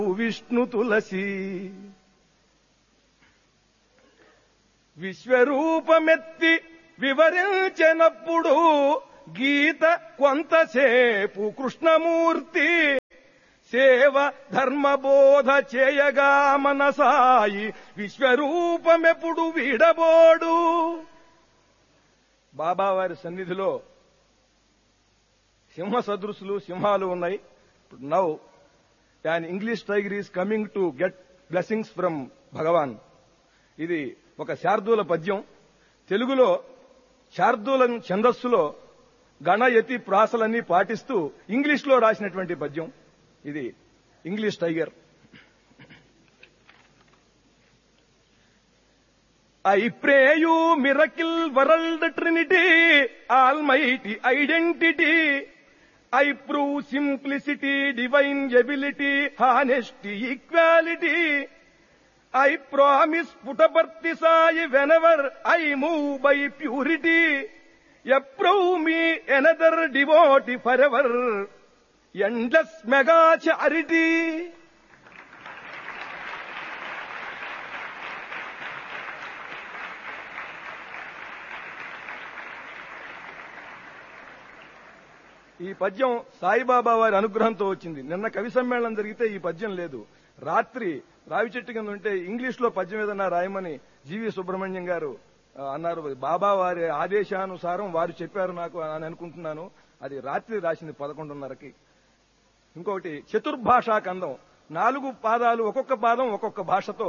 విష్ణు తులసి విశ్వరూపమెత్తి వివరించినప్పుడు గీత కొంతసేపు కృష్ణమూర్తి సేవ ధర్మబోధ చేయగా మనసాయి విశ్వరూపమెప్పుడు వీడబోడు బాబావారి సన్నిధిలో సింహ సదృశులు సింహాలు ఉన్నాయి now an English tiger is coming to get blessings from Bhagavan ఇది ఒక శార్దూల పద్యం తెలుగులో శార్దూల ఛందస్సులో గణయతి ప్రాసలన్నీ పాటిస్తూ ఇంగ్లీష్ లో రాసినటువంటి పద్యం ఇది English tiger I pray you, miracle world trinity, almighty identity. I prove simplicity, divine ability, honesty, equality. I promise Puttaparthi Sai whenever I move by purity. Approve me another devotee forever. Endless mega charity. ఈ పద్యం సాయిబాబా వారి అనుగ్రహంతో వచ్చింది నిన్న కవి సమ్మేళనం జరిగితే ఈ పద్యం లేదు రాత్రి రావి చెట్టు కింద ఉంటే ఇంగ్లీష్ లో పద్యం ఏదన్నా రాయమని జీవి సుబ్రహ్మణ్యం గారు ఆ, అన్నారు బాబా వారి ఆదేశానుసారం వారు చెప్పారు నాకు అని అనుకుంటున్నాను అది రాత్రి రాసింది పదకొండున్నరకి ఇంకొకటి చతుర్భాషా కందం నాలుగు పాదాలు ఒక్కొక్క పాదం ఒక్కొక్క భాషతో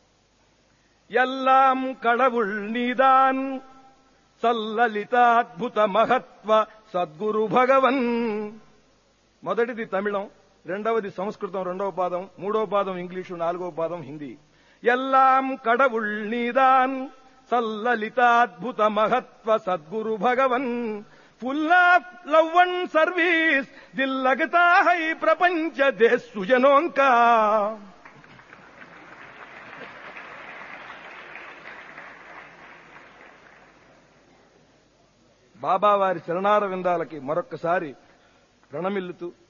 ఎల్లాం కడవుల్ నీదాన్ సల్లలితాద్భుత మహత్వ సద్గురు భగవన్ మొదటిది తమిళం రెండవది సంస్కృతం రెండవ పాదం మూడవ పాదం ఇంగ్లీషు నాలుగవ పాదం హిందీ ఎల్లాం కడవుల్ నీదాన్ సల్లలితాద్భుత మహత్వ సద్గురు Bhagavan full of love and service దిల్ లగతా హై ప్రపంచ దేశ్ సుజనోంకా బాబా వారి శరణార విందాలకి మరొక్కసారి ప్రణమిల్లుతూ